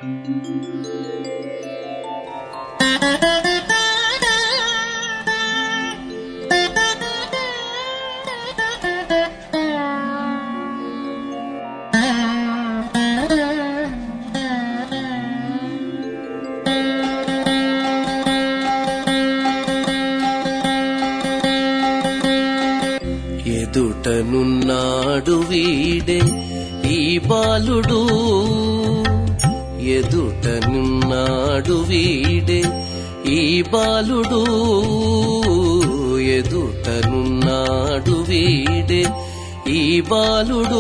ఎదుటనున్నాడు వీడే ఈ బాలుడు ఎదుటనున్నాడు వీడే ఈ బాలుడు ఎదుటనున్నాడు వీడే ఈ బాలుడు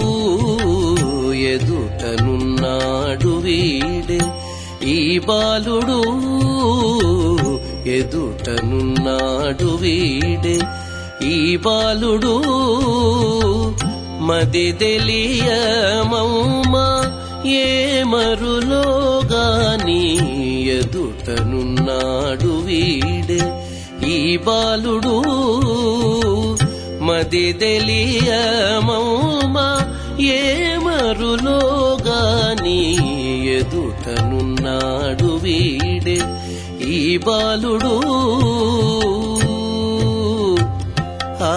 ఎదుటనున్నాడు వీడే ఈ బాలుడు ఎదుటనున్నాడు వీడే ఈ బాలుడు మది తెలియమౌమా ఏ మరులోగాని ఎదుటనున్నాడు వీడే ఈ బాలుడు మది తెలియమౌమా ఏ మరులోగాని ఎదుటనున్నాడు వీడే ఈ బాలుడు ఆ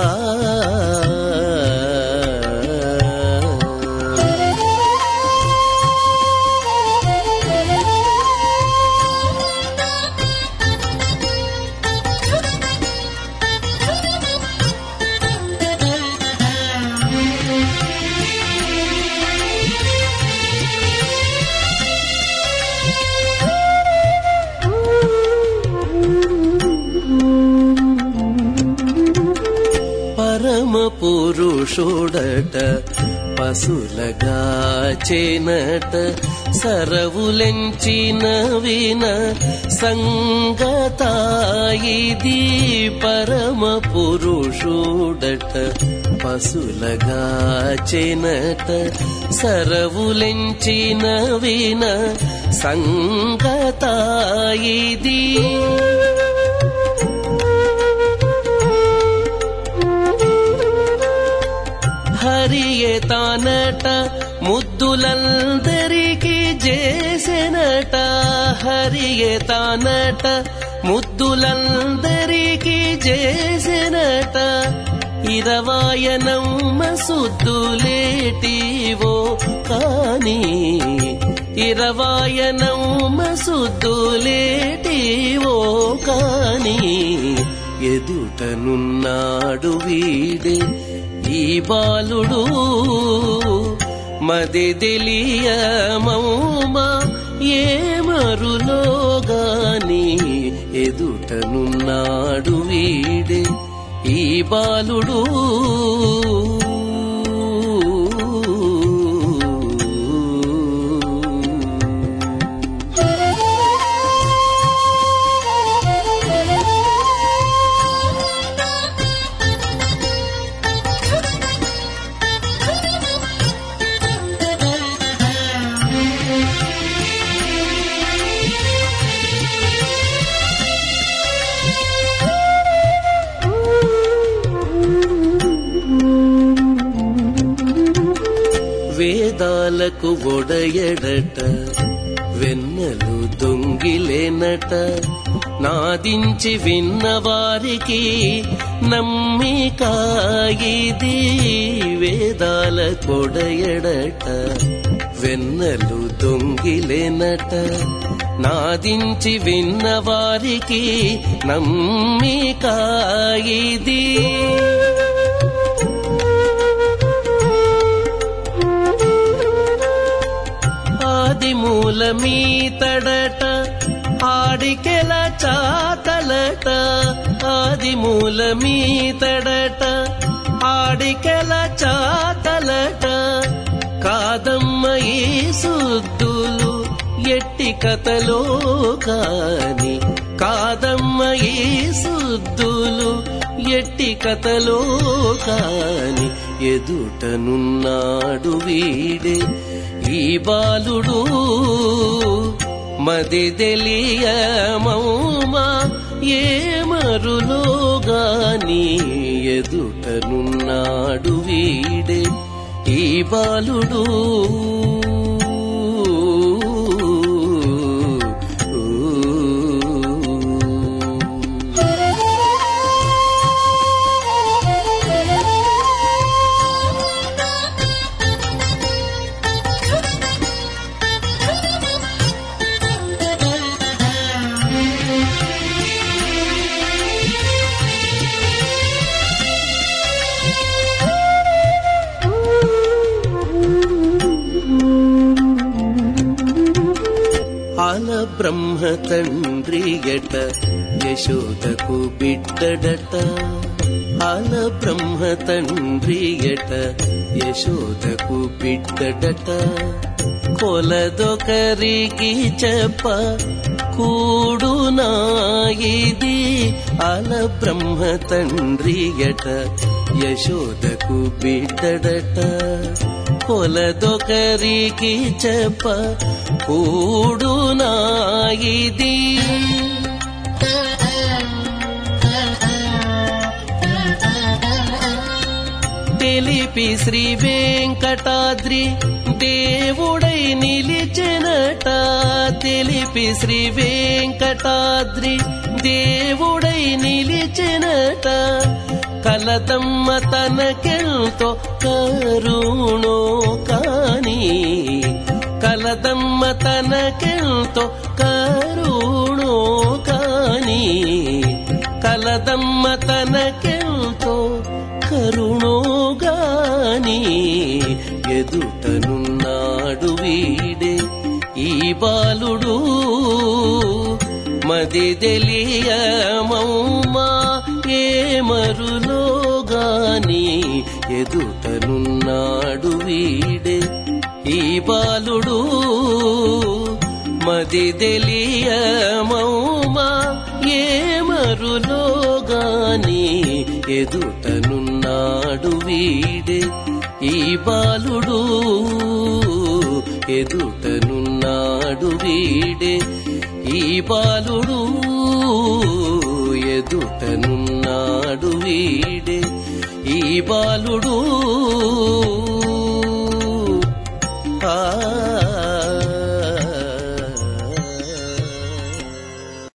పరమ పురుషుడట పశులగా చేనట సరవులెంచిన విన సంగతాయిది పరమ పురుషుడట పశులగా చేనట సరవులెంచిన విన సంగతాయిది హరియే తానట ముద్దులందరికీ చేసెనట హరియే తానట ముద్దులందరికీ చేసెనట ఇరవాయనమ్మ సుద్దులేటివో కాని ఇరవాయనమ్మ సుద్దులేటివో కాని ఎదుటనున్నాడు వీడే ఈ బాలుడు మది తెలియమౌమా ఏ మరులోగాని ఎదుటనున్నాడు వీడే ఈ బాలుడు వేదాలకు ఒడయడట వెన్నెలు దొంగిలేనట నాదించి విన్న వారికి నమ్మికాయిది వేదాల కొడయడట వెన్నెలు దొంగిలేనట నాదించి విన్న వారికి నమ్మికాయిది ఆది మూలమీతడట ఆడికెల చాతలట ఆది మూలమీతడట ఆడికెల చాతలట కాదమ్మ ఈ సుద్దులు ఎట్టి కథలో కాని కాదమ్మ ఈ సుద్దులు ఎట్టి కథలో కాని ఎదుటనున్నాడు వీడే ఈ బాలుడు మది తెలియమౌమా ఏ మరులోగాని ఎదుటనున్నాడు వీడే ఈ బాలుడు ఆల బ్రహ్మ తండ్రియట యశోదకు బిడ్డడట ఆల బ్రహ్మ తండ్రియట యశోదకు బిడ్డడట కొలదొకరికి చెప్ప కూడునా ఇది అల బ్రహ్మ తండ్రియట యశోదకు బిడ్డడట కొలదొకరికి చెప్ప కూడునా ఇది తెలిపి శ్రీ వెంకటాద్రి దేవుడై నిలిచెనట తెలిపి శ్రీ వెంకటాద్రి దేవుడై నిలిచెనట కలతమ్మ తనకెంతో కరుణో కాని కలదమ్మ తనకెంతో కరుణో కాని కలదమ్మ తనకెంతో కరుణోగాని ఎదుటనున్నాడు వీడే ఈ బాలుడు మది తెలియమౌమా ఏ మరులోగాని ఎదుటనున్నాడు వీడే ఈ బాలుడు మది తెలియమౌమా ఏ మరులోగాని ఎదుటనున్నాడు వీడే ఈ బాలుడు ఎదుటనున్నాడు వీడే ఈ బాలుడు ఎదుటనున్నాడు వీడే ఈ బాలుడు